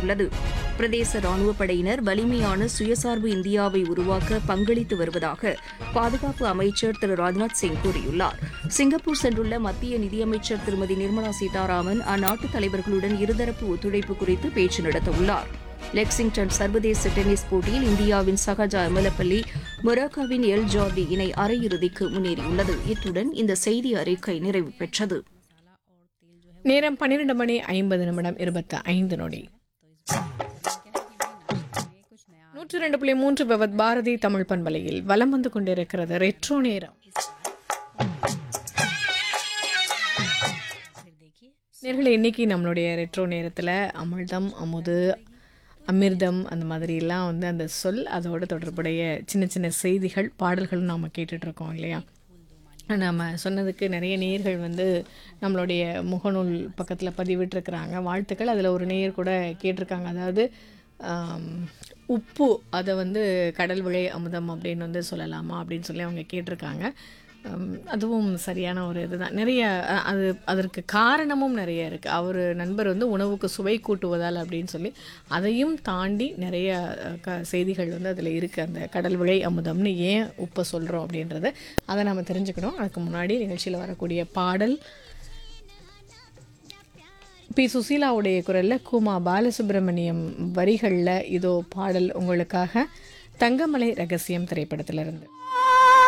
தெரிவித்துள்ளது பிரதேச ராணுவ படையினர் வலிமையான சுயசார்பு இந்தியாவை உருவாக்க பங்களித்து வருவதாக பாதுகாப்பு அமைச்சர் திரு ராஜ்நாத் சிங் கூறியுள்ளார் சிங்கப்பூர் சென்றுள்ள மத்திய நிதியமைச்சர் திருமதி நிர்மலா சீதாராமன் அந்நாட்டு தலைவர்களுடன் இருதரப்பு ஒத்துழைப்பு குறித்து பேச்சு நடத்தவுள்ளார் லெக்சிங்டன் சர்வதேச டென்னிஸ் போட்டியில் இந்தியாவின் சகஜா எமலப்பள்ளி மொராக்காவின் எல் ஜார்டி இணை அரையிறுதிக்கு முன்னேறியுள்ளது இத்துடன் இந்த செய்தி அறிக்கை நிறைவு பெற்றது நேரம் பன்னிரெண்டு மணி ஐம்பது நிமிடம் இருபத்தி ஐந்து நொடி நூற்றி ரெண்டு புள்ளி மூன்று பவத் பாரதி தமிழ் பண்பலையில் வலம் வந்து கொண்டிருக்கிறது ரெட்ரோ நேரம் நேர்களை இன்னைக்கு நம்மளுடைய ரெட்ரோ நேரத்தில் அமிர்தம் அமுது அமிர்தம் அந்த மாதிரிலாம் வந்து அந்த சொல் அதோட தொடர்புடைய சின்ன சின்ன செய்திகள் பாடல்கள் நாம் கேட்டுட்ருக்கோம் இல்லையா நம்ம சொன்னதுக்கு நிறைய நேயர்கள் வந்து நம்மளுடைய முகநூல் பக்கத்தில் பதிவிட்டிருக்கிறாங்க வாழ்த்துக்கள் அதில் ஒரு நேயர் கூட கேட்டிருக்காங்க அதாவது ஆம், உப்பு அதை வந்து கடல் விளை அமுதம் அப்படின்னு வந்து சொல்லலாமா அப்படின்னு சொல்லி அவங்க கேட்டிருக்காங்க ஆம், அதுவும் சரியான ஒரு இதுதான் நிறைய அ- அது அதற்கு காரணமும் நிறைய இருக்குது அவர் நண்பர் வந்து உணவுக்கு சுவை கூட்டுவதால் அப்படின்னு சொல்லி அதையும் தாண்டி நிறைய அ, க செய்திகள் வந்து அதில் இருக்குது அந்த கடல் விளை அமுதம்னு ஏன் உப்பை சொல்கிறோம் அப்படின்றத அதை நம்ம தெரிஞ்சுக்கணும் அதுக்கு முன்னாடி நிகழ்ச்சியில் வரக்கூடிய பாடல் பி சுசீலாவுடைய குரலில் குமா பாலசுப்ரமணியம் வரிகளில் இதோ பாடல் உங்களுக்காக தங்கமலை ரகசியம் திரைப்படத்திலிருந்து